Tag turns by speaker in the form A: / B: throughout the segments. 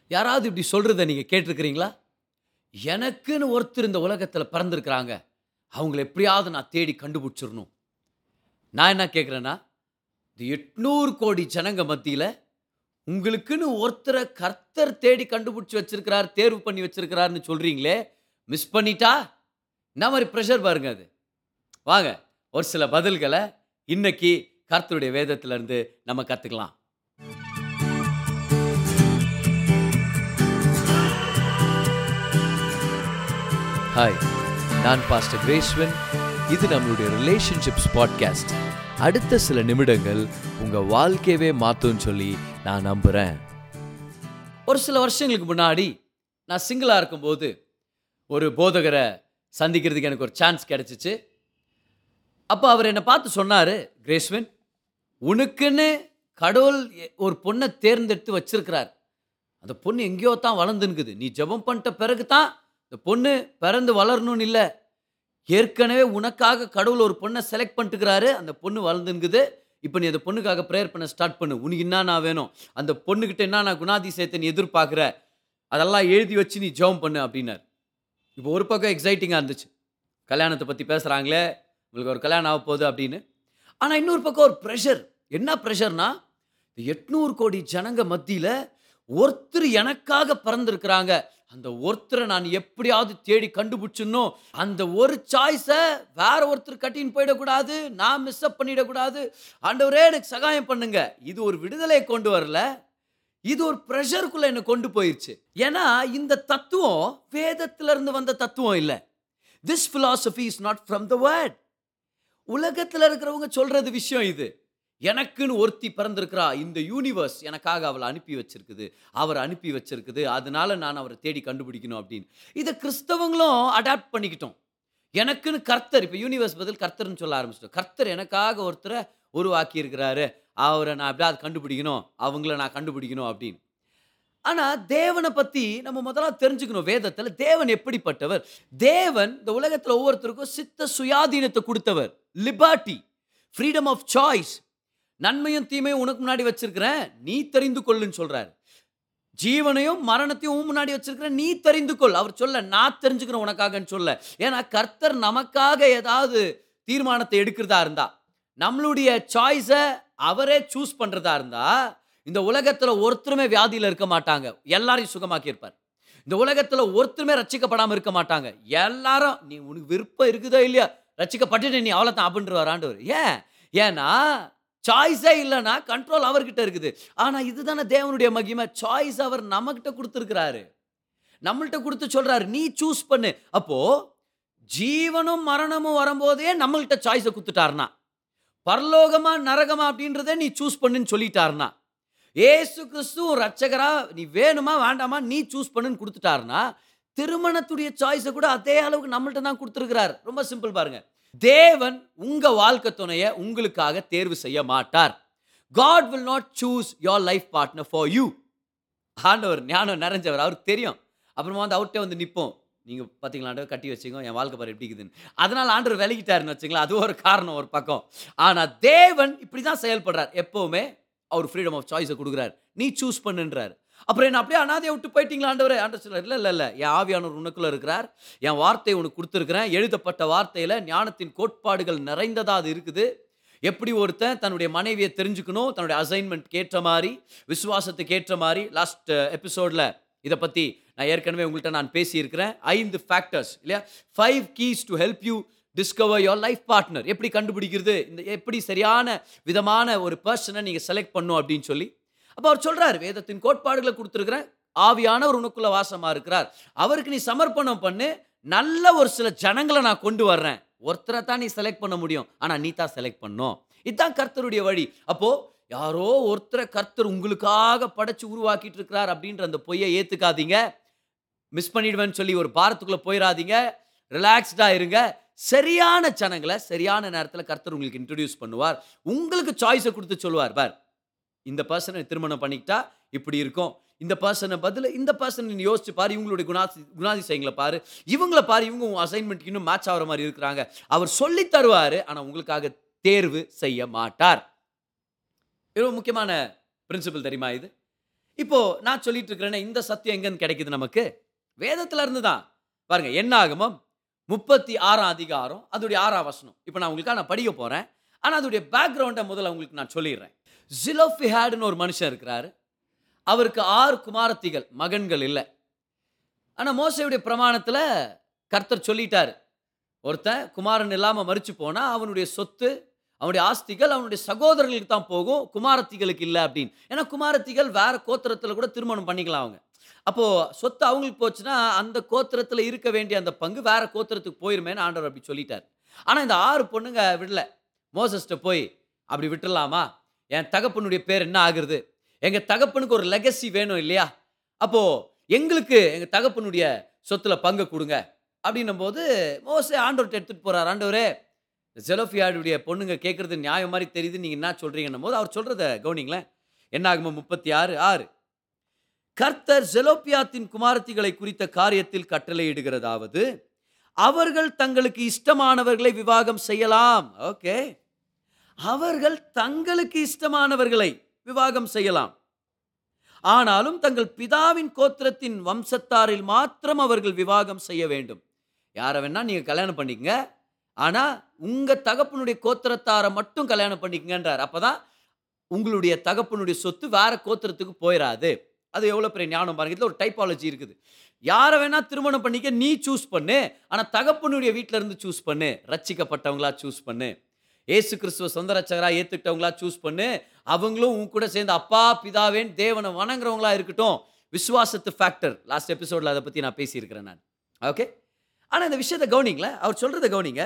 A: யாராவது இப்படி சொல்கிறத நீங்கள் கேட்டிருக்கிறீங்களா எனக்குன்னு ஒருத்தர் இந்த உலகத்தில் பிறந்திருக்கிறாங்க அவங்கள எப்படியாவது நான் தேடி கண்டுபிடிச்சிடணும் நான் என்ன கேட்குறேன்னா இந்த எட்நூறு கோடி ஜனங்க மத்தியில் உங்களுக்குன்னு ஒருத்தரை கர்த்தர் தேடி கண்டுபிடிச்சி வச்சிருக்கிறார் தேர்வு பண்ணி வச்சிருக்கிறாருன்னு சொல்கிறீங்களே மிஸ் பண்ணிட்டா என்ன மாதிரி ப்ரெஷர் பாருங்க அது வாங்க ஒரு சில பதில்களை இன்னைக்கு கர்த்தருடைய வேதத்திலிருந்து நம்ம கற்றுக்கலாம் ஹாய் நான் பாஸ்டர் கிரேஸ்வன் இது நம்மளுடைய ரிலேஷன்ஷிப்ஸ் பாட்காஸ்ட் அடுத்த சில நிமிடங்கள் உங்கள் வாழ்க்கையவே மாற்றும்னு சொல்லி நான் நம்புகிறேன் ஒரு சில வருஷங்களுக்கு முன்னாடி நான் சிங்கிளாக இருக்கும்போது ஒரு போதகரை சந்திக்கிறதுக்கு எனக்கு ஒரு சான்ஸ் கிடச்சிச்சு அப்போ அவர் என்னை பார்த்து சொன்னார் கிரேஸ்வன் உனக்குன்னு கடவுள் எ- ஒரு பொண்ணை தேர்ந்தெடுத்து வச்சிருக்கிறார் அந்த பொண்ணு எங்கேயோ தான் வளர்ந்துனுக்குது நீ ஜெபம் பண்ணிட்ட பிறகு தான் இந்த பொண்ணு பிறந்து வளரணும்னு இல்லை ஏற்கனவே உனக்காக கடவுள் ஒரு பொண்ணை செலக்ட் பண்ணிட்டுக்கிறாரு அந்த பொண்ணு வளர்ந்துங்குது இப்போ நீ அந்த பொண்ணுக்காக ப்ரேயர் பண்ண ஸ்டார்ட் பண்ணு உனக்கு என்ன வேணும் அந்த பொண்ணுக்கிட்ட என்ன நான் குணாதிசயத்தை நீ எதிர்பார்க்குற அதெல்லாம் எழுதி வச்சு நீ ஜெபம் பண்ணு அப்படின்னார் இப்போ ஒரு பக்கம் எக்ஸைட்டிங்காக இருந்துச்சு கல்யாணத்தை பற்றி பேசுகிறாங்களே உங்களுக்கு ஒரு கல்யாணம் ஆக போகுது அப்படின்னு ஆனால் இன்னொரு பக்கம் ஒரு ப்ரெஷர் என்ன ப்ரெஷர்னா எட்நூறு கோடி ஜனங்க மத்தியில் ஒருத்தர் எனக்காக பிறந்திருக்கிறாங்க அந்த ஒருத்தரை நான் எப்படியாவது தேடி கண்டுபிடிச்சிடணும் அந்த ஒரு சாய்ஸை வேற ஒருத்தர் கட்டின்னு போயிடக்கூடாது நான் மிஸ் அப் பண்ணிடக்கூடாது ஆண்டவரே எனக்கு சகாயம் பண்ணுங்க இது ஒரு விடுதலையை கொண்டு வரல இது ஒரு ப்ரெஷருக்குள்ள என்னை கொண்டு போயிருச்சு ஏன்னா இந்த தத்துவம் வேதத்துல இருந்து வந்த தத்துவம் இல்லை this philosophy is not from the world உலகத்தில் இருக்கிறவங்க சொல்றது விஷயம் இது எனக்குன்னு ஒருத்தி பிறந்திருக்கிறா இந்த யூனிவர்ஸ் எனக்காக அவளை அனுப்பி வச்சிருக்குது அவர் அனுப்பி வச்சிருக்குது அதனால நான் அவரை தேடி கண்டுபிடிக்கணும் அப்படின்னு இதை கிறிஸ்தவங்களும் அடாப்ட் பண்ணிக்கிட்டோம் எனக்குன்னு கர்த்தர் இப்போ யூனிவர்ஸ் பதில் கர்த்தர்னு சொல்ல ஆரம்பிச்சிட்டோம் கர்த்தர் எனக்காக ஒருத்தரை உருவாக்கி இருக்கிறாரு அவரை நான் எப்படியாவது கண்டுபிடிக்கணும் அவங்கள நான் கண்டுபிடிக்கணும் அப்படின்னு ஆனால் தேவனை பற்றி நம்ம முதல்ல தெரிஞ்சுக்கணும் வேதத்தில் தேவன் எப்படிப்பட்டவர் தேவன் இந்த உலகத்தில் ஒவ்வொருத்தருக்கும் சித்த சுயாதீனத்தை கொடுத்தவர் லிபர்ட்டி ஃப்ரீடம் ஆஃப் சாய்ஸ் நன்மையும் தீமையும் உனக்கு முன்னாடி வச்சிருக்கிறேன் நீ தெரிந்து கொள்ளுன்னு சொல்றாரு ஜீவனையும் மரணத்தையும் உன் முன்னாடி வச்சிருக்கிறேன் நீ தெரிந்து கொள் அவர் சொல்ல நான் தெரிஞ்சுக்கிறேன் உனக்காகன்னு சொல்ல ஏன்னா கர்த்தர் நமக்காக ஏதாவது தீர்மானத்தை எடுக்கிறதா இருந்தா நம்மளுடைய சாய்ஸை அவரே சூஸ் பண்றதா இருந்தா இந்த உலகத்துல ஒருத்தருமே வியாதியில இருக்க மாட்டாங்க எல்லாரையும் சுகமாக்கி இருப்பார் இந்த உலகத்துல ஒருத்தருமே ரட்சிக்கப்படாம இருக்க மாட்டாங்க எல்லாரும் நீ உனக்கு விருப்பம் இருக்குதோ இல்லையா ரட்சிக்கப்பட்டுட்டு நீ அவ்வளோதான் அப்படின்றவர் ஆண்டவர் ஏன் ஏன்னா சாய்ஸே இல்லைன்னா கண்ட்ரோல் அவர்கிட்ட இருக்குது ஆனா இதுதானே தேவனுடைய மகிமை சாய்ஸ் அவர் நம்மகிட்ட கொடுத்துருக்கிறாரு நம்மள்கிட்ட கொடுத்து சொல்றாரு நீ சூஸ் பண்ணு அப்போ ஜீவனும் மரணமும் வரும்போதே நம்மள்கிட்ட சாய்ஸை கொடுத்துட்டாருனா பரலோகமா நரகமா அப்படின்றத நீ சூஸ் பண்ணுன்னு சொல்லிட்டாருனா ஏசு கிறிஸ்துவும் ரட்சகரா நீ வேணுமா வேண்டாமா நீ சூஸ் பண்ணுன்னு கொடுத்துட்டாருனா திருமணத்துடைய சாய்ஸை கூட அதே அளவுக்கு நம்மள்ட்ட தான் கொடுத்துருக்கிறார் ரொம்ப சிம்பிள் பாருங்க தேவன் உங்க வாழ்க்கை துணைய உங்களுக்காக தேர்வு செய்ய மாட்டார் God will not choose your life partner for you ஆண்டவர் ஞானம் நிறைஞ்சவர் அவருக்கு தெரியும் அப்புறமா வந்து அவர்கிட்ட வந்து நிற்போம் நீங்கள் பார்த்தீங்களா ஆண்டவர் கட்டி வச்சுக்கோ என் வாழ்க்கை பாரு எப்படி இருக்குதுன்னு அதனால் ஆண்டவர் விலகிட்டாருன்னு வச்சுங்களா அது ஒரு காரணம் ஒரு பக்கம் ஆனால் தேவன் இப்படி தான் செயல்படுறார் எப்போவுமே அவர் ஃப்ரீடம் ஆஃப் சாய்ஸை கொடுக்குறாரு நீ சூஸ் பண்ணுன்றார் அப்புறம் என்ன அப்படியே அனாதையை விட்டு போயிட்டீங்களா ஆண்டவரே ஆண்டவர் சொல்றார் இல்லை இல்லை இல்லை என் ஆவியானவர் உனக்குள்ள இருக்கிறார் என் வார்த்தையை உனக்கு கொடுத்துருக்கிறேன் எழுதப்பட்ட வார்த்தையில் ஞானத்தின் கோட்பாடுகள் நிறைந்ததா அது இருக்குது எப்படி ஒருத்தன் தன்னுடைய மனைவியை தெரிஞ்சுக்கணும் தன்னுடைய அசைன்மெண்ட் ஏற்ற மாதிரி விசுவாசத்துக்கு ஏற்ற மாதிரி லாஸ்ட் எபிசோடில் இதை பற்றி நான் ஏற்கனவே உங்கள்கிட்ட நான் பேசியிருக்கிறேன் ஐந்து ஃபேக்டர்ஸ் இல்லையா five keys to help you discover your life partner எப்படி கண்டுபிடிக்கிறது இந்த எப்படி சரியான விதமான ஒரு பர்சனை நீங்கள் செலக்ட் பண்ணும் அப்படின்னு சொல்லி அப்போ அவர் சொல்றாரு வேதத்தின் கோட்பாடுகளை கொடுத்துருக்கிறேன் ஆவியானவர் உனக்குள்ள வாசமா இருக்கிறார் அவருக்கு நீ சமர்ப்பணம் பண்ணு நல்ல ஒரு சில ஜனங்களை நான் கொண்டு வர்றேன் ஒருத்தரை தான் நீ செலக்ட் பண்ண முடியும் ஆனால் நீ தான் செலக்ட் பண்ணும் இதுதான் கர்த்தருடைய வழி அப்போ யாரோ ஒருத்தரை கர்த்தர் உங்களுக்காக படைச்சு உருவாக்கிட்டு இருக்கிறார் அப்படின்ற அந்த பொய்யை ஏத்துக்காதீங்க மிஸ் பண்ணிடுவேன்னு சொல்லி ஒரு பாரத்துக்குள்ள போயிடாதீங்க ரிலாக்ஸ்டா இருங்க சரியான ஜனங்களை சரியான நேரத்தில் கர்த்தர் உங்களுக்கு இன்ட்ரடியூஸ் பண்ணுவார் உங்களுக்கு சாய்ஸை கொடுத்து சொல்லுவார் பார் இந்த பர்சனை திருமணம் பண்ணிக்கிட்டா இப்படி இருக்கும் இந்த பர்சனை பதில் இந்த பர்சன் நீ யோசிச்சு பாரு இவங்களுடைய குணாதி குணாதிசயங்களை பாரு இவங்கள பாரு இவங்க உன் அசைன்மெண்ட்க்கு இன்னும் மேட்ச் ஆகிற மாதிரி இருக்கிறாங்க அவர் சொல்லி தருவார் ஆனால் உங்களுக்காக தேர்வு செய்ய மாட்டார் இது ஒரு முக்கியமான பிரின்சிபல் தெரியுமா இது
B: இப்போ நான் சொல்லிட்டு இருக்கிறேனே இந்த சத்தியம் எங்கன்னு கிடைக்குது நமக்கு வேதத்துல இருந்து தான் பாருங்க என்ன ஆகமம் முப்பத்தி ஆறாம் அதிகாரம் அதோடைய ஆறாம் வசனம் இப்போ நான் உங்களுக்காக நான் படிக்க போறேன் ஆனா அதோடைய பேக்ரவுண்டை முதல்ல உங்களுக்கு நான் சொல்லிடுறேன் ஜிலோஃபிஹேடுன்னு ஒரு மனுஷன் இருக்கிறாரு அவருக்கு ஆறு குமாரத்திகள் மகன்கள் இல்லை ஆனா மோசையுடைய பிரமாணத்துல கர்த்தர் சொல்லிட்டாரு ஒருத்தன் குமாரன் இல்லாம மறிச்சு போனா அவனுடைய சொத்து அவனுடைய ஆஸ்திகள் அவனுடைய சகோதரர்களுக்கு தான் போகும் குமாரத்திகளுக்கு இல்லை அப்படின்னு ஏன்னா குமாரத்திகள் வேற கோத்திரத்துல கூட திருமணம் பண்ணிக்கலாம் அவங்க அப்போ சொத்து அவங்களுக்கு போச்சுன்னா அந்த கோத்திரத்துல இருக்க வேண்டிய அந்த பங்கு வேற கோத்திரத்துக்கு போயிருமேன்னு ஆண்டவர் அப்படி சொல்லிட்டார் ஆனா இந்த ஆறு பொண்ணுங்க விடல மோசஸ்ட்ட போய் அப்படி விட்டுறலாமா என் தகப்பனுடைய பேர் என்ன ஆகுறது எங்க தகப்பனுக்கு ஒரு லெகசி வேணும் இல்லையா அப்போ எங்களுக்கு எங்க தகப்பனுடைய சொத்துல பங்கு கொடுங்க அப்படின்னும் போது மோசே ஆண்டவர்கிட்ட எடுத்துட்டு போறார் ஆண்டவரே ஜெலோஃபியாடுடைய பொண்ணுங்க கேட்கறது நியாயம் மாதிரி தெரியுது நீங்க என்ன சொல்றீங்கன்னும் போது அவர் சொல்றத கவனிங்களேன் என்ன ஆகுமா முப்பத்தி ஆறு ஆறு கர்த்தர் ஜெலோப்பியாத்தின் குமாரத்திகளை குறித்த காரியத்தில் கட்டளையிடுகிறதாவது அவர்கள் தங்களுக்கு இஷ்டமானவர்களை விவாகம் செய்யலாம் ஓகே அவர்கள் தங்களுக்கு இஷ்டமானவர்களை விவாகம் செய்யலாம் ஆனாலும் தங்கள் பிதாவின் கோத்திரத்தின் வம்சத்தாரில் மாத்திரம் அவர்கள் விவாகம் செய்ய வேண்டும் யாரை வேணா நீங்க கல்யாணம் பண்ணிக்கங்க ஆனா உங்க தகப்பனுடைய கோத்திரத்தாரை மட்டும் கல்யாணம் பண்ணிக்கங்கன்றார் அப்பதான் உங்களுடைய தகப்பனுடைய சொத்து வேற கோத்திரத்துக்கு போயிடாது அது எவ்வளவு பெரிய ஞானம் பாருங்க இதுல ஒரு டைப்பாலஜி இருக்குது யாரை வேணா திருமணம் பண்ணிக்க நீ சூஸ் பண்ணு ஆனா தகப்பனுடைய வீட்ல இருந்து சூஸ் பண்ணு ரட்சிக்கப்பட்டவங்களா சூஸ் பண்ணு ஏசு கிறிஸ்துவ சொந்த ரட்சகரா ஏத்துக்கிட்டவங்களா சூஸ் பண்ணு அவங்களும் உன் கூட சேர்ந்து அப்பா பிதாவேன் தேவனை வணங்குறவங்களா இருக்கட்டும் விசுவாசத்து ஃபேக்டர் லாஸ்ட் எபிசோட்ல அதை பத்தி நான் பேசியிருக்கிறேன் நான் ஓகே ஆனா இந்த விஷயத்தை கவனிங்களேன் அவர் சொல்றதை கவனிங்க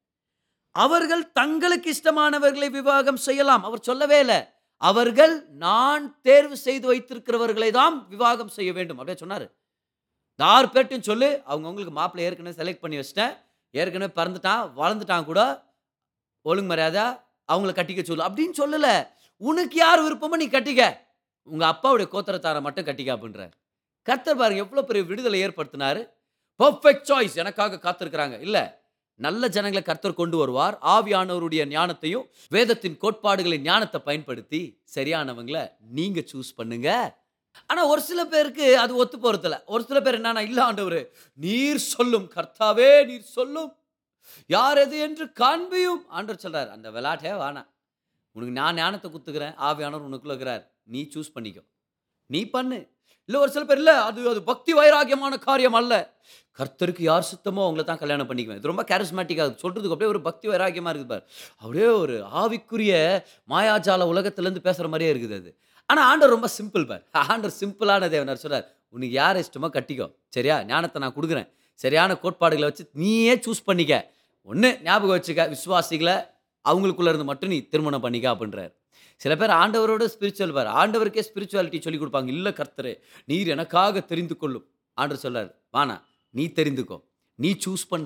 B: அவர்கள் தங்களுக்கு இஷ்டமானவர்களை விவாகம் செய்யலாம் அவர் சொல்லவே இல்லை அவர்கள் நான் தேர்வு செய்து வைத்திருக்கிறவர்களை தான் விவாகம் செய்ய வேண்டும் அப்படியே சொன்னாரு இந்த ஆறு பேர்ட்டையும் சொல்லு அவங்க உங்களுக்கு மாப்பிள்ளை ஏற்கனவே செலக்ட் பண்ணி வச்சிட்டேன் ஏற்கனவே பிறந்துட்டான் வளர்ந்துட்டான் கூட ஒழுங்கு மரியாதை அவங்கள கட்டிக்க சொல்லு அப்படின்னு சொல்லல உனக்கு யார் விருப்பமோ நீ கட்டிக்க உங்க அப்பாவுடைய கோத்திரத்தாரை மட்டும் கட்டிக்க அப்படின்றார் கர்த்தர் பாருங்க எவ்வளவு பெரிய விடுதலை ஏற்படுத்தினாரு பர்ஃபெக்ட் சாய்ஸ் எனக்காக காத்திருக்கிறாங்க இல்ல நல்ல ஜனங்களை கர்த்தர் கொண்டு வருவார் ஆவியானவருடைய ஞானத்தையும் வேதத்தின் கோட்பாடுகளின் ஞானத்தை பயன்படுத்தி சரியானவங்களை நீங்க சூஸ் பண்ணுங்க ஆனா ஒரு சில பேருக்கு அது ஒத்து போறதில்ல ஒரு சில பேர் என்னன்னா இல்ல ஆண்டவரு நீர் சொல்லும் கர்த்தாவே நீர் சொல்லும் யார் எது என்று காண்பியும் ஆண்டவர் சொல்றார் அந்த விளையாட்டே வேணாம் உனக்கு நான் ஞானத்தை குத்துக்கிறேன் ஆவியானவர் உனக்குள்ள இருக்கிறார் நீ சூஸ் பண்ணிக்கோ நீ பண்ணு இல்ல ஒரு சில பேர் இல்ல அது அது பக்தி வைராகியமான காரியம் அல்ல கர்த்தருக்கு யார் சுத்தமோ அவங்கள தான் கல்யாணம் பண்ணிக்குவேன் இது ரொம்ப கேரிஸ்மேட்டிக்காக சொல்றதுக்கு அப்படியே ஒரு பக்தி வைராகியமா இருக்குது பார் அப்படியே ஒரு ஆவிக்குரிய மாயாஜால உலகத்திலேருந்து பேசுற மாதிரியே இருக்குது அது ஆனா ஆண்டவர் ரொம்ப சிம்பிள் பார் ஆண்டவர் சிம்பிளான தேவனார் சொல்றார் உனக்கு யார் இஷ்டமோ கட்டிக்கோ சரியா ஞானத்தை நான் கொடுக்குறேன் சரியான கோட்பாடுகளை வச்சு நீயே சூஸ் பண்ணிக்க ஒன்று ஞாபகம் வச்சுக்க விசுவாசிகளை அவங்களுக்குள்ள இருந்து மட்டும் நீ திருமணம் பண்ணிக்க அப்படின்றார் சில பேர் ஆண்டவரோட ஸ்பிரிச்சுவல் பார் ஆண்டவருக்கே ஸ்பிரிச்சுவாலிட்டி சொல்லி கொடுப்பாங்க இல்லை கர்த்தரே நீர் எனக்காக தெரிந்து கொள்ளும் ஆண்டவர் சொல்றார் வானா நீ தெரிந்துக்கோ நீ சூஸ் பண்ணு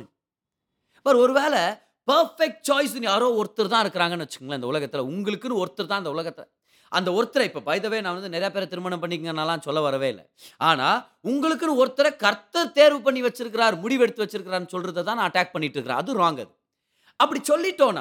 B: பார் ஒருவேளை பர்ஃபெக்ட் சாய்ஸ் யாரோ ஒருத்தர் தான் இருக்கிறாங்கன்னு வச்சுக்கோங்களேன் இந்த உலகத்தில் உங்களுக்குன்னு ஒருத்தர் தான் இந்த உலகத்தில் அந்த ஒருத்தரை இப்போ பைதவே நான் வந்து நிறைய பேரை திருமணம் பண்ணிக்கங்கனாலாம் சொல்ல வரவே இல்லை ஆனால் உங்களுக்குன்னு ஒருத்தரை கர்த்தர் தேர்வு பண்ணி வச்சிருக்கிறார் முடிவெடுத்து வச்சிருக்கிறான்னு சொல்றதை தான் நான் அட்டாக் பண்ணிட்டு இருக்கிறேன் அது ராங் அது அப்படி சொல்லிட்டோன்னா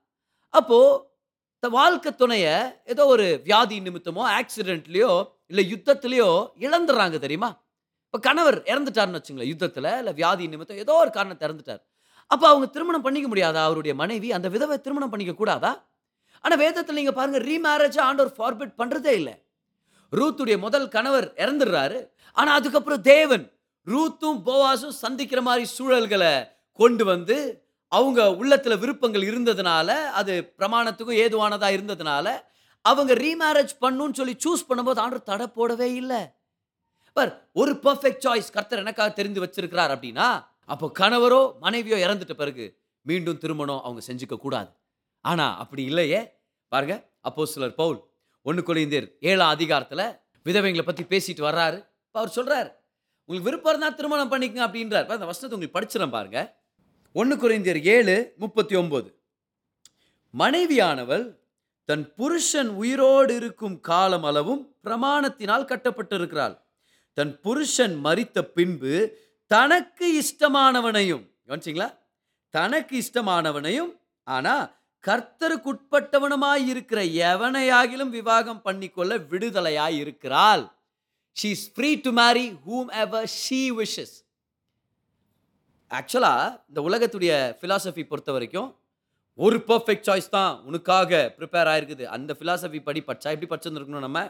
B: அப்போ இந்த வாழ்க்கை துணைய ஏதோ ஒரு வியாதி நிமித்தமோ ஆக்சிடென்ட்லயோ இல்லை யுத்தத்திலையோ இழந்துடுறாங்க தெரியுமா இப்போ கணவர் இறந்துட்டாருன்னு வச்சுங்களேன் யுத்தத்தில் இல்லை வியாதி நிமித்தம் ஏதோ ஒரு காரணத்தை இறந்துட்டார் அப்போ அவங்க திருமணம் பண்ணிக்க முடியாதா அவருடைய மனைவி அந்த விதவை திருமணம் பண்ணிக்க கூடாதா ஆனால் வேதத்தில் நீங்கள் பாருங்க ரீமேரேஜ் ஆண்டவர் ஃபார்பிட் பண்ணுறதே இல்லை ரூத்துடைய முதல் கணவர் இறந்துடுறாரு ஆனால் அதுக்கப்புறம் தேவன் ரூத்தும் போவாஸும் சந்திக்கிற மாதிரி சூழல்களை கொண்டு வந்து அவங்க உள்ளத்துல விருப்பங்கள் இருந்ததுனால அது பிரமாணத்துக்கும் ஏதுவானதா இருந்ததுனால அவங்க ரீமேரேஜ் பண்ணுன்னு சொல்லி சூஸ் பண்ணும்போது ஆண்டவர் தடை போடவே இல்லை பார் ஒரு பர்ஃபெக்ட் சாய்ஸ் கர்த்தர் எனக்காக தெரிந்து வச்சிருக்கிறார் அப்படின்னா அப்போ கணவரோ மனைவியோ இறந்துட்ட பிறகு மீண்டும் திருமணம் அவங்க செஞ்சுக்க கூடாது ஆனா அப்படி இல்லையே பாருங்க அப்போ சிலர் பவுல் ஒன்று கொலிந்தேர் ஏழாம் அதிகாரத்துல விதவைங்களை பத்தி பேசிட்டு வர்றாரு இப்ப அவர் சொல்றாரு உங்களுக்கு விருப்பம் இருந்தால் திருமணம் பண்ணிக்கங்க அப்படின்றார் பாருங்க, அந்த வசனத்தை உங்களுக்கு படிச்சிடறேன் பாருங்க ஒன்று குறைந்தியர் ஏழு முப்பத்தி ஒன்பது மனைவியானவள் தன் புருஷன் உயிரோடு இருக்கும் காலம் அளவும் பிரமாணத்தினால் கட்டப்பட்டிருக்கிறாள் தன் புருஷன் மரித்த பின்பு தனக்கு இஷ்டமானவனையும் கவனிச்சிங்களா தனக்கு இஷ்டமானவனையும் ஆனா கர்த்தருக்குட்பட்டவனுமாய் இருக்கிற எவனையாகிலும் விவாகம் பண்ணிக்கொள்ள விடுதலையாய் இருக்கிறாள் she is free to marry whomever she wishes ஆக்சுவலாக இந்த உலகத்துடைய ஃபிலாசபி பொறுத்த வரைக்கும் ஒரு பர்ஃபெக்ட் சாய்ஸ் தான் உனக்காக ப்ரிப்பேர் ஆயிருக்குது அந்த ஃபிலாசபி படி படிச்சா எப்படி படிச்சிருந்துருக்கணும் நம்ம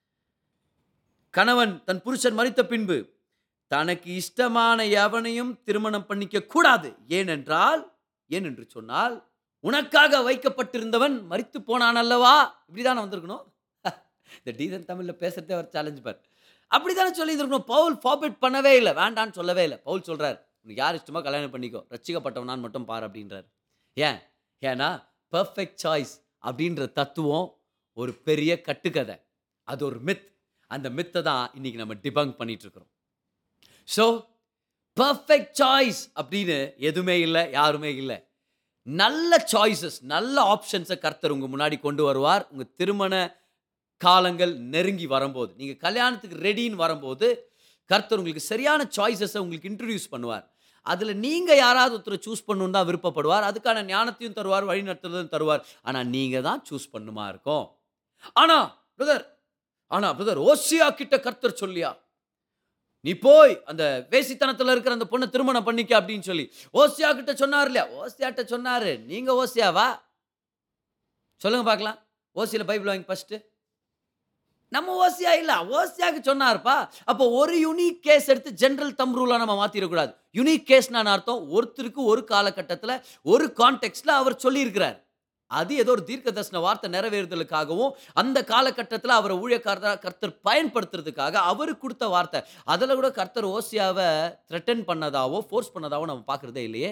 B: கணவன் தன் புருஷன் மறித்த பின்பு தனக்கு இஷ்டமான எவனையும் திருமணம் பண்ணிக்க கூடாது ஏனென்றால் ஏனென்று சொன்னால் உனக்காக வைக்கப்பட்டிருந்தவன் மறித்து போனான் அல்லவா இப்படிதானே வந்திருக்கணும் இந்த டீசன் தமிழில் பேசுறதே ஒரு சேலஞ்ச் பார் அப்படிதானே சொல்லி இருக்கணும் பவுல் ஃபார்பிட் பண்ணவே இல்லை வேண்டான்னு சொல்லவே இல்லை பவுல் சொல்றார் உனக்கு யார் இஷ்டமோ கல்யாணம் பண்ணிக்கோ ரட்சிக்கப்பட்டவனான்னு மட்டும் பார் அப்படின்றார் ஏன் ஏன்னா பர்ஃபெக்ட் சாய்ஸ் அப்படின்ற தத்துவம் ஒரு பெரிய கட்டுக்கதை அது ஒரு மித் அந்த மித்தை தான் இன்னைக்கு நம்ம டிபங்க் பண்ணிட்டு இருக்கிறோம் ஸோ பர்ஃபெக்ட் சாய்ஸ் அப்படின்னு எதுவுமே இல்லை யாருமே இல்லை நல்ல சாய்ஸஸ் நல்ல ஆப்ஷன்ஸை கர்த்தர் உங்கள் முன்னாடி கொண்டு வருவார் உங்கள் திருமண காலங்கள் நெருங்கி வரும்போது நீங்கள் கல்யாணத்துக்கு ரெடின்னு வரும்போது கர்த்தர் உங்களுக்கு சரியான சாய்ஸஸை உங்களுக்கு இன்ட்ரடியூஸ் பண்ணுவார் அதில் நீங்கள் யாராவது ஒருத்தரை சூஸ் பண்ணணுன்னு தான் விருப்பப்படுவார் அதுக்கான ஞானத்தையும் தருவார் வழி நடத்துறதும் தருவார் ஆனால் நீங்கள் தான் சூஸ் பண்ணுமா இருக்கும் ஆனால் பிரதர் ஆனால் பிரதர் ஓசியா கிட்ட கர்த்தர் சொல்லியா நீ போய் அந்த வேசித்தனத்தில் இருக்கிற அந்த பொண்ணை திருமணம் பண்ணிக்க அப்படின்னு சொல்லி ஓசியா கிட்ட சொன்னார் இல்லையா ஓசியாட்ட சொன்னாரு நீங்க ஓசியாவா சொல்லுங்க பார்க்கலாம் ஓசியில பைபிள் வாங்கி ஃபர்ஸ்ட் நம்ம ஓசியா இல்ல ஓசியாக்கு சொன்னார்ப்பா அப்போ ஒரு யூனிக் கேஸ் எடுத்து ஜெனரல் தம் ரூலா நம்ம மாத்திரக்கூடாது யூனிக் கேஸ்னான அர்த்தம் ஒருத்தருக்கு ஒரு காலகட்டத்தில் ஒரு கான்டெக்ட்ல அவர் சொல்லியிருக்கிறார் அது ஏதோ ஒரு தீர்க்க தரிசன வார்த்தை நிறைவேறுதலுக்காகவும் அந்த காலகட்டத்தில் அவரை ஊழியக்காரதா கர்த்தர் பயன்படுத்துறதுக்காக அவருக்கு கொடுத்த வார்த்தை அதில் கூட கர்த்தர் ஓசியாவை த்ரெட்டன் பண்ணதாவோ ஃபோர்ஸ் பண்ணதாவோ நம்ம பார்க்குறதே இல்லையே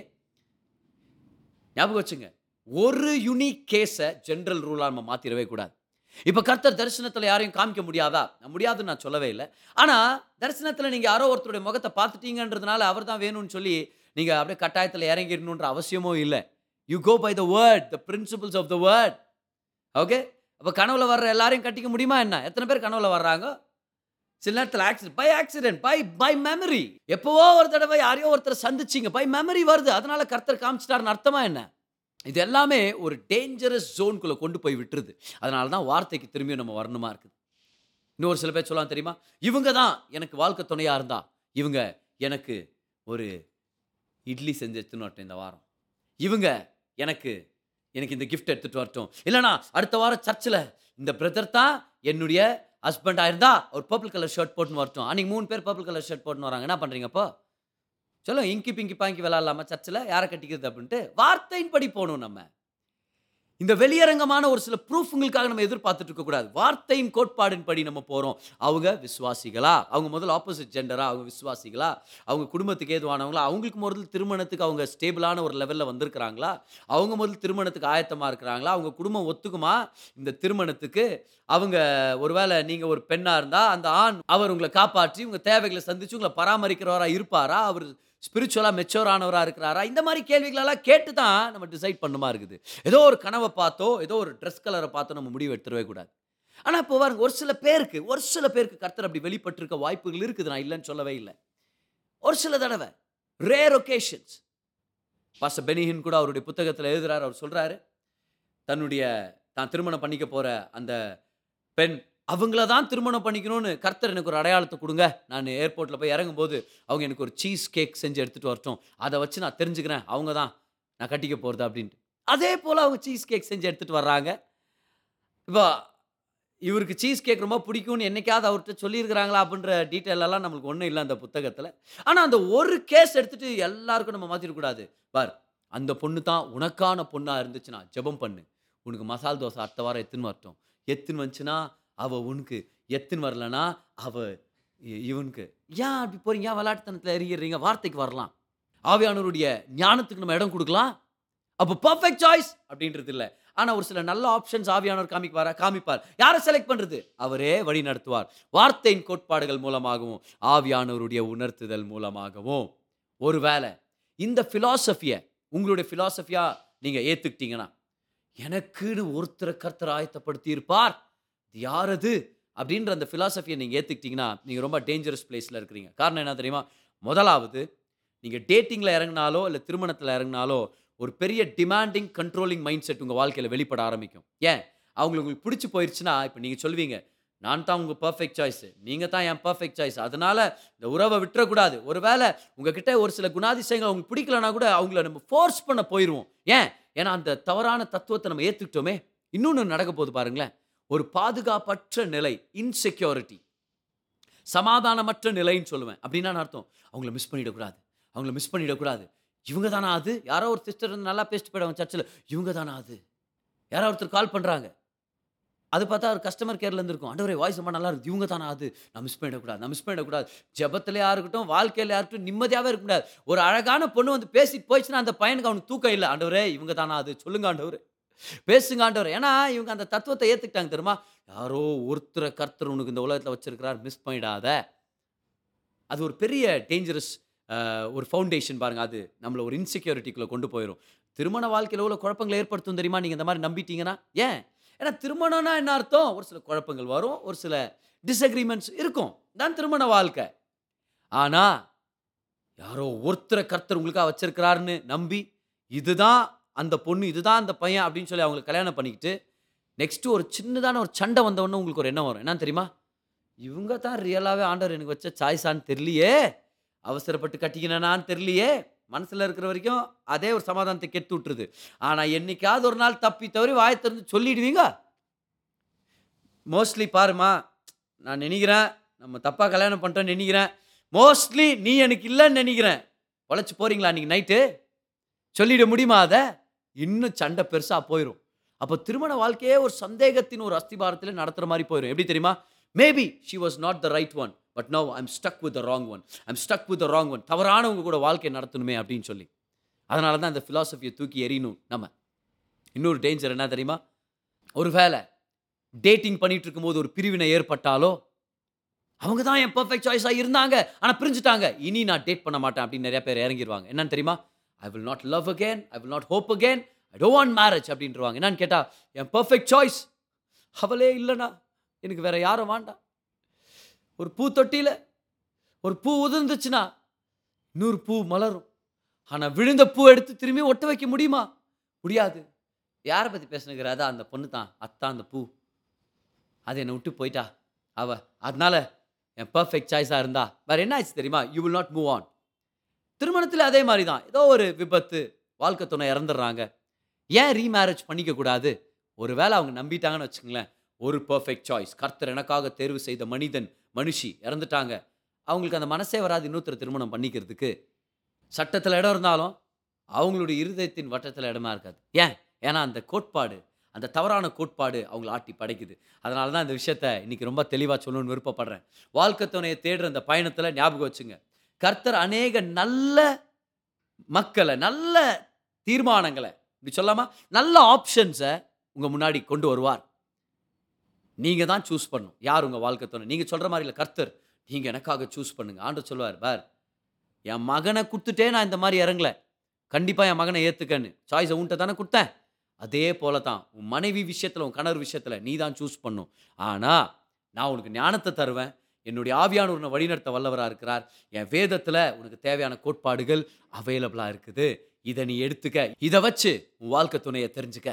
B: ஞாபகம் வச்சுங்க ஒரு யுனிக் கேஸை ஜென்ரல் ரூலாக நம்ம மாற்றிடவே கூடாது இப்போ கர்த்தர் தரிசனத்தில் யாரையும் காமிக்க முடியாதா நான் முடியாதுன்னு நான் சொல்லவே இல்லை ஆனால் தரிசனத்தில் நீங்கள் யாரோ ஒருத்தருடைய முகத்தை பார்த்துட்டீங்கன்றதுனால அவர் தான் வேணும்னு சொல்லி நீங்கள் அப்படியே கட்டாயத்தில் இறங்கிடணுன்ற அவசியமும் இல்லை you go by the word the principles of the word okay அப்போ கனவுல வர்ற எல்லாரையும் கட்டிக்க முடியுமா என்ன எத்தனை பேர் கனவுல வர்றாங்க சில நேரத்தில் accident by accident by by memory எப்போவோ ஒரு தடவை யாரையோ ஒருத்தரை சந்திச்சிங்க பை மெமரி வருது அதனால கர்த்தர் காமிச்சிட்டாருன்னு அர்த்தமா என்ன இது எல்லாமே ஒரு டேஞ்சரஸ் ஜோனுக்குள்ளே கொண்டு போய் விட்டுருது அதனால தான் வார்த்தைக்கு திரும்பியும் நம்ம வரணுமா இருக்குது இன்னொரு சில பேர் சொல்லலாம் தெரியுமா இவங்க தான் எனக்கு வாழ்க்கை துணையாக இருந்தா இவங்க எனக்கு ஒரு இட்லி செஞ்சு எடுத்துன்னு வரட்டும் இந்த வாரம் இவங்க எனக்கு எனக்கு இந்த கிஃப்ட் எடுத்துட்டு வரட்டும் இல்லைனா அடுத்த வாரம் சர்ச்சில் இந்த பிரதர் தான் என்னுடைய ஹஸ்பண்டாக இருந்தா ஒரு பர்பிள் கலர் ஷர்ட் போட்டுன்னு வரட்டும் அன்னைக்கு மூணு பேர் பர்பிள் கலர் ஷர்ட் போட்டுன்னு வராங்க என்ன பண்ணுறீங்க அப்போ சொல்லுங்க இங்கி பிங்கி பாங்கி விளாட்லாமா சர்ச்சில் யாரை கட்டிக்கிறது அப்படின்ட்டு வார்த்தையின்படி போகணும் நம்ம இந்த வெளியரங்கமான ஒரு சில ப்ரூஃபுங்களுக்காக நம்ம எதிர்பார்த்துட்டு இருக்கக்கூடாது வார்த்தையின் கோட்பாடின்படி நம்ம போகிறோம் அவங்க விசுவாசிகளா அவங்க முதல்ல ஆப்போசிட் ஜெண்டரா அவங்க விசுவாசிகளா அவங்க குடும்பத்துக்கு ஏதுவானவங்களா அவங்களுக்கு முதல்ல திருமணத்துக்கு அவங்க ஸ்டேபிளான ஒரு லெவலில் வந்திருக்கிறாங்களா அவங்க முதல்ல திருமணத்துக்கு ஆயத்தமாக இருக்கிறாங்களா அவங்க குடும்பம் ஒத்துக்குமா இந்த திருமணத்துக்கு அவங்க ஒருவேளை நீங்கள் ஒரு பெண்ணாக இருந்தால் அந்த ஆண் அவர் உங்களை காப்பாற்றி உங்கள் தேவைகளை சந்திச்சு உங்களை பராமரிக்கிறவராக இருப்பாரா அவர் ஸ்பிரிச்சுவலாக மெச்சோர் ஆனவராக இருக்கிறாரா இந்த மாதிரி கேள்விகளெல்லாம் கேட்டு தான் நம்ம டிசைட் பண்ணுமா இருக்குது ஏதோ ஒரு கனவை பார்த்தோ ஏதோ ஒரு ட்ரெஸ் கலரை பார்த்தோ நம்ம முடிவு எடுத்துடவே கூடாது ஆனால் இப்போ பாருங்க ஒரு சில பேருக்கு ஒரு சில பேருக்கு கர்த்தர் அப்படி வெளிப்பட்டிருக்க வாய்ப்புகள் இருக்குது நான் இல்லைன்னு சொல்லவே இல்லை ஒரு சில தடவை ரேர் ஒகேஷன்ஸ் பாச பெனிஹின் கூட அவருடைய புத்தகத்தில் எழுதுறாரு அவர் சொல்றாரு தன்னுடைய தான் திருமணம் பண்ணிக்க போற அந்த பெண் அவங்கள தான் திருமணம் பண்ணிக்கணும்னு கர்த்தர் எனக்கு ஒரு அடையாளத்தை கொடுங்க நான் ஏர்போர்ட்டில் போய் இறங்கும்போது அவங்க எனக்கு ஒரு சீஸ் கேக் செஞ்சு எடுத்துகிட்டு வரட்டும் அதை வச்சு நான் தெரிஞ்சுக்கிறேன் அவங்க தான் நான் கட்டிக்க போகிறது அப்படின்ட்டு அதே போல் அவங்க சீஸ் கேக் செஞ்சு எடுத்துகிட்டு வர்றாங்க இப்போ இவருக்கு சீஸ் கேக் ரொம்ப பிடிக்கும்னு என்னைக்காவது அவர்கிட்ட சொல்லியிருக்கிறாங்களா அப்படின்ற டீட்டெயில் எல்லாம் நம்மளுக்கு ஒன்றும் இல்லை அந்த புத்தகத்தில் ஆனால் அந்த ஒரு கேஸ் எடுத்துகிட்டு எல்லாருக்கும் நம்ம மாற்றிடக்கூடாது பார் அந்த பொண்ணு தான் உனக்கான பொண்ணாக இருந்துச்சுன்னா ஜெபம் பண்ணு உனக்கு மசால் தோசை அடுத்த வாரம் எத்துன்னு வரட்டும் எத்துன்னு வந்துச்சுன்னா அவ உனக்கு எத்துன்னு வரலனா அவ இ- இவனுக்கு ஏன் அப்படி போறீங்க ஏன் விளையாட்டுத்தனத்தில் இறங்கிடுறீங்க வார்த்தைக்கு வரலாம் ஆவியானவருடைய ஞானத்துக்கு நம்ம இடம் கொடுக்கலாம் அப்போ பர்ஃபெக்ட் சாய்ஸ் அப்படின்றது இல்லை ஆனால் ஒரு சில நல்ல ஆப்ஷன்ஸ் ஆவியானவர் காமிப்பாரா காமிப்பார் யாரை செலக்ட் பண்ணுறது அவரே வழி நடத்துவார் வார்த்தையின் கோட்பாடுகள் மூலமாகவும் ஆவியானவருடைய உணர்த்துதல் மூலமாகவும் ஒருவேளை இந்த ஃபிலாசபியை உங்களுடைய ஃபிலாசபியாக நீங்கள் ஏற்றுக்கிட்டீங்கன்னா எனக்குன்னு ஒருத்தரை கர்த்தர் ஆயத்தப்படுத்தி இருப்பார் இது யார் அது அப்படின்ற அந்த ஃபிலாசபியை நீங்கள் ஏற்றுக்கிட்டீங்கன்னா நீங்கள் ரொம்ப டேஞ்சரஸ் பிளேஸில் இருக்கிறீங்க காரணம் என்ன தெரியுமா முதலாவது நீங்கள் டேட்டிங்கில் இறங்கினாலோ இல்லை திருமணத்தில் இறங்கினாலோ ஒரு பெரிய டிமாண்டிங் கண்ட்ரோலிங் மைண்ட் செட் உங்கள் வாழ்க்கையில் வெளிப்பட ஆரம்பிக்கும் ஏன் அவங்களுக்கு உங்களுக்கு பிடிச்சி போயிடுச்சுன்னா இப்போ நீங்கள் சொல்லுவீங்க நான் தான் உங்கள் பர்ஃபெக்ட் சாய்ஸ் நீங்கள் தான் என் பர்ஃபெக்ட் சாய்ஸ் அதனால இந்த உறவை விட்டுறக்கூடாது ஒருவேளை உங்ககிட்ட ஒரு சில குணாதிசயங்கள் அவங்களுக்கு பிடிக்கலனா கூட அவங்கள நம்ம ஃபோர்ஸ் பண்ண போயிடுவோம் ஏன் ஏன்னா அந்த தவறான தத்துவத்தை நம்ம ஏற்றுக்கிட்டோமே இன்னொன்று நடக்க போகுது பாருங்களேன் ஒரு பாதுகாப்பற்ற நிலை இன்செக்யூரிட்டி சமாதானமற்ற நிலைன்னு சொல்லுவேன் அப்படின்னா நான் அர்த்தம் அவங்கள மிஸ் பண்ணிடக்கூடாது அவங்கள மிஸ் பண்ணிடக்கூடாது இவங்க தானா அது யாரோ ஒரு சிஸ்டர் வந்து நல்லா பேசிட்டு போயிடுவாங்க சர்ச்சில் இவங்க தானா அது யாரோ ஒருத்தர் கால் பண்ணுறாங்க அது பார்த்தா ஒரு கஸ்டமர் கேர்ல இருக்கும் ஆண்டவரே வாய்ஸ் ரொம்ப நல்லா இருக்குது இவங்க தானா அது நான் மிஸ் பண்ணிடக்கூடாது நான் மிஸ் பண்ணிடக்கூடாது ஜெபத்திலையா இருக்கட்டும் வாழ்க்கையிலையா இருக்கட்டும் நிம்மதியாகவே இருக்க முடியாது ஒரு அழகான பொண்ணு வந்து பேசிட்டு போயிடுச்சுன்னா அந்த பையனுக்கு அவனுக்கு தூக்கம் இல்லை ஆண்டவரே இவங்க தானா அது சொல்லுங்க ஆண்டவர் பேசுங்க ஆண்டவர் ஏன்னா இவங்க அந்த தத்துவத்தை ஏற்றுக்கிட்டாங்க தெரியுமா யாரோ ஒருத்தரை கர்த்தர் உனக்கு இந்த உலகத்தில் வச்சிருக்கிறார் மிஸ் பண்ணிடாத அது ஒரு பெரிய டேஞ்சரஸ் ஒரு ஃபவுண்டேஷன் பாருங்க அது நம்மளை ஒரு இன்செக்யூரிட்டிக்குள்ளே கொண்டு போயிடும் திருமண வாழ்க்கையில் உள்ள குழப்பங்களை ஏற்படுத்தும் தெரியுமா நீங்கள் இந்த மாதிரி நம்பிட்டீங்கன்னா ஏன் ஏன்னா திருமணம்னா என்ன அர்த்தம் ஒரு சில குழப்பங்கள் வரும் ஒரு சில டிஸ்அக்ரிமெண்ட்ஸ் இருக்கும் தான் திருமண வாழ்க்கை ஆனால் யாரோ ஒருத்தரை கர்த்தர் உங்களுக்காக வச்சிருக்கிறாருன்னு நம்பி இதுதான் அந்த பொண்ணு இதுதான் அந்த பையன் அப்படின்னு சொல்லி அவங்களுக்கு கல்யாணம் பண்ணிக்கிட்டு நெக்ஸ்ட்டு ஒரு சின்னதான ஒரு சண்டை வந்தவொடனே உங்களுக்கு ஒரு எண்ணம் வரும் என்ன தெரியுமா இவங்க தான் ரியலாகவே ஆண்டவர் எனக்கு வச்ச சாய்ஸான்னு தெரியலையே அவசரப்பட்டு கட்டிக்கினான்னு தெரியலையே மனசில் இருக்கிற வரைக்கும் அதே ஒரு சமாதானத்தை கெட்டு விட்டுருது ஆனால் என்னைக்காவது ஒரு நாள் தப்பி தவறி வாயை திறந்து சொல்லிடுவீங்க மோஸ்ட்லி பாருமா நான் நினைக்கிறேன் நம்ம தப்பாக கல்யாணம் பண்ணிட்டோன்னு நினைக்கிறேன் மோஸ்ட்லி நீ எனக்கு இல்லைன்னு நினைக்கிறேன் உழைச்சி போகிறீங்களா அன்றைக்கி நைட்டு சொல்லிட முடியுமா அதை இன்னும் சண்டை பெருசாக போயிடும் அப்போ திருமண வாழ்க்கையே ஒரு சந்தேகத்தின் ஒரு அஸ்திபாரத்தில் நடத்துகிற மாதிரி போயிடும் எப்படி தெரியுமா maybe she was not the right one but no I'm stuck with the wrong one I'm stuck with the wrong one தவறானவங்க கூட வாழ்க்கை நடத்தணுமே அப்படின்னு சொல்லி அதனால தான் அந்த ஃபிலாசபியை தூக்கி எறியணும் நம்ம இன்னொரு டேஞ்சர் என்ன தெரியுமா ஒரு வேளை டேட்டிங் பண்ணிட்டு இருக்கும்போது ஒரு பிரிவினை ஏற்பட்டாலோ அவங்க தான் என் பர்ஃபெக்ட் சாய்ஸாக இருந்தாங்க ஆனால் பிரிஞ்சுட்டாங்க இனி நான் டேட் பண்ண மாட்டேன் அப்படின்னு நிறைய பேர் இறங்கிடுவாங்க என்னன்னு தெரியுமா I will not love again I will not hope again I don't want marriage அப்படின்றவாங்க என்னன்னு கேட்டால் என் பர்ஃபெக்ட் சாய்ஸ் அவளே இல்லைண்ணா எனக்கு வேற யாரும் வேண்டாம் ஒரு பூ தொட்டியில் ஒரு பூ உதிர்ந்துச்சுன்னா இன்னொரு பூ மலரும் ஆனால் விழுந்த பூ எடுத்து திரும்பி ஒட்ட வைக்க முடியுமா முடியாது யாரை பற்றி பேசுனுங்கிற அதான் அந்த பொண்ணு தான் அத்தான் அந்த பூ அது என்னை விட்டு போயிட்டா அவ அதனால என் பர்ஃபெக்ட் சாய்ஸாக இருந்தா வேற என்ன ஆச்சு தெரியுமா you will not move on திருமணத்தில் அதே மாதிரி தான் ஏதோ ஒரு விபத்து வாழ்க்கை துணை இறந்துடுறாங்க ஏன் ரீமேரேஜ் பண்ணிக்க கூடாது ஒருவேளை அவங்க நம்பிட்டாங்கன்னு வச்சுங்களேன் ஒரு பர்ஃபெக்ட் சாய்ஸ் கர்த்தர் எனக்காக தேர்வு செய்த மனிதன் மனுஷி இறந்துட்டாங்க அவங்களுக்கு அந்த மனசே வராது இன்னொருத்தர் திருமணம் பண்ணிக்கிறதுக்கு சட்டத்தில் இடம் இருந்தாலும் அவங்களுடைய இருதயத்தின் வட்டத்தில் இடமா இருக்காது ஏன் ஏன்னா அந்த கோட்பாடு அந்த தவறான கோட்பாடு அவங்கள ஆட்டி படைக்குது அதனால தான் இந்த விஷயத்த இன்னைக்கு ரொம்ப தெளிவாக சொல்லணும்னு விருப்பப்படுறேன் வாழ்க்கை துணையை தேடுற அந்த பயணத்தில் ஞாபகம் வச்சுங்க கர்த்தர் அநேக நல்ல மக்களை நல்ல தீர்மானங்களை இப்படி சொல்லாமா நல்ல ஆப்ஷன்ஸை உங்கள் முன்னாடி கொண்டு வருவார் நீங்கள் தான் சூஸ் பண்ணணும் யார் உங்கள் வாழ்க்கை துணை நீங்கள் சொல்கிற மாதிரி இல்லை கர்த்தர் நீங்கள் எனக்காக சூஸ் பண்ணுங்க ஆண்டு சொல்லுவார் பார் என் மகனை கொடுத்துட்டே நான் இந்த மாதிரி இறங்கல கண்டிப்பாக என் மகனை ஏற்றுக்கன்னு சாய்ஸை உன்ட்ட தானே கொடுத்தேன் அதே போல தான் உன் மனைவி விஷயத்தில் உன் கணவர் விஷயத்தில் நீ தான் சூஸ் பண்ணும் ஆனால் நான் உனக்கு ஞானத்தை தருவேன் என்னுடைய ஆவியான உன்னை வழிநடத்த வல்லவராக இருக்கிறார் என் வேதத்தில் உனக்கு தேவையான கோட்பாடுகள் அவைலபிளாக இருக்குது இதை நீ எடுத்துக்க இதை வச்சு உன் வாழ்க்கை துணையை தெரிஞ்சுக்க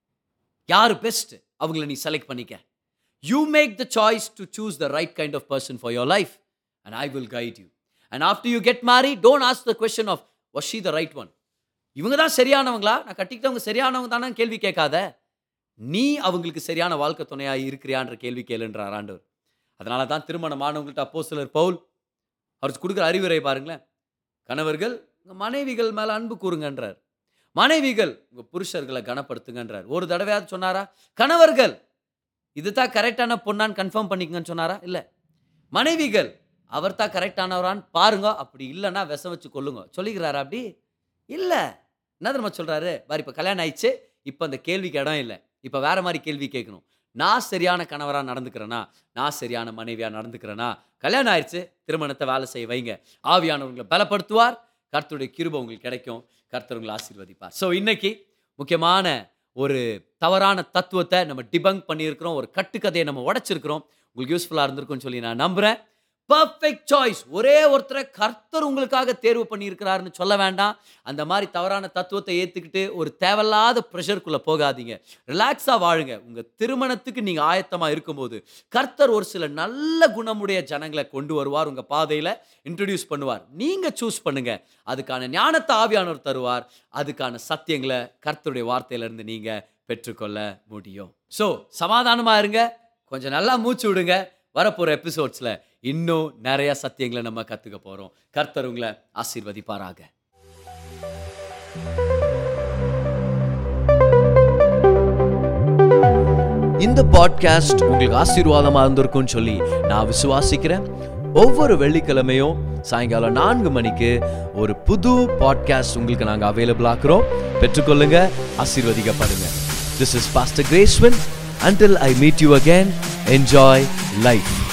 B: யார் பெஸ்ட் அவங்கள நீ செலக்ட் பண்ணிக்க you make the choice to choose the right kind of person for your life and I will guide you and after you get marry don't ask the question of was she the right one இவங்க தான் சரியானவங்களா நான் கட்டிக்கிட்டவங்க சரியானவங்க தானே கேள்வி கேட்காத நீ அவங்களுக்கு சரியான வாழ்க்கை துணையாக இருக்கிறியான்ற கேள்வி கேளுன்றார் ஆண்டவர் அதனால தான் திருமணமானவங்கள்ட்ட அப்போ சிலர் பவுல் அவர் கொடுக்குற அறிவுரை பாருங்களேன் கணவர்கள் உங்கள் மனைவிகள் மேலே அன்பு கூறுங்கன்றார் மனைவிகள் உங்கள் புருஷர்களை கனப்படுத்துங்கன்றார் ஒரு தடவையாவது சொன்னாரா கணவர்கள் இதுதான் கரெக்டான பொண்ணான்னு கன்ஃபார்ம் பண்ணிக்கங்கன்னு சொன்னாரா இல்லை மனைவிகள் அவர் தான் கரெக்டானவரான்னு பாருங்க அப்படி இல்லைன்னா விஷம் வச்சு கொள்ளுங்க சொல்லிக்கிறாரா அப்படி இல்லை என்ன தெரியுமா சொல்கிறாரு பாரு இப்போ கல்யாணம் ஆயிடுச்சு இப்போ அந்த கேள்விக்கு இடம் இல்லை இப்போ வேற மாதிரி கேள்வி கேட்கணும் நான் சரியான கணவராக நடந்துக்கிறேனா நான் சரியான மனைவியாக நடந்துக்கிறேனா கல்யாணம் ஆயிடுச்சு திருமணத்தை வேலை செய்ய வைங்க ஆவியானவங்களை பலப்படுத்துவார் கர்த்தருடைய கிருபை உங்களுக்கு கிடைக்கும் கர்த்தர் உங்களை ஆசீர்வதிப்பார் ஸோ இன்னைக்கு முக்கியமான ஒரு தவறான தத்துவத்தை நம்ம டிபங்க் பண்ணியிருக்கிறோம் ஒரு கட்டுக்கதையை நம்ம உடைச்சிருக்கிறோம் உங்களுக்கு யூஸ்ஃபுல்லாக இருந்திருக்கும்னு சொல்லி நான் நம்புகிறேன் பர்ஃபெக்ட் சாய்ஸ் ஒரே ஒருத்தரை கர்த்தர் உங்களுக்காக தேர்வு பண்ணியிருக்கிறாருன்னு சொல்ல வேண்டாம் அந்த மாதிரி தவறான தத்துவத்தை ஏற்றுக்கிட்டு ஒரு தேவையில்லாத ப்ரெஷருக்குள்ளே போகாதீங்க ரிலாக்ஸாக வாழுங்க உங்கள் திருமணத்துக்கு நீங்கள் ஆயத்தமாக இருக்கும்போது கர்த்தர் ஒரு சில நல்ல குணமுடைய ஜனங்களை கொண்டு வருவார் உங்கள் பாதையில் இன்ட்ரடியூஸ் பண்ணுவார் நீங்கள் சூஸ் பண்ணுங்க அதுக்கான ஞானத்தை ஆவியானவர் தருவார் அதுக்கான சத்தியங்களை கர்த்தருடைய வார்த்தையிலேருந்து நீங்கள் பெற்றுக்கொள்ள முடியும் ஸோ சமாதானமாக இருங்க கொஞ்சம் நல்லா மூச்சு விடுங்க வரப்போகிற எபிசோட்ஸில் இன்னும் நிறைய சத்தியங்களை நம்ம கற்றுக்க போகிறோம் கர்த்தர் உங்களை ஆசீர்வதிப்பாராக
A: இந்த பாட்காஸ்ட் உங்களுக்கு ஆசீர்வாதமாக இருந்திருக்கும்னு சொல்லி நான் விசுவாசிக்கிறேன் ஒவ்வொரு வெள்ளிக்கிழமையும் சாயங்காலம் நான்கு மணிக்கு ஒரு புது பாட்காஸ்ட் உங்களுக்கு நாங்கள் அவைலபிள் ஆக்குறோம் பெற்றுக்கொள்ளுங்க ஆசீர்வதிக்கப்படுங்க this is pastor Gracewin until I meet you again, enjoy life.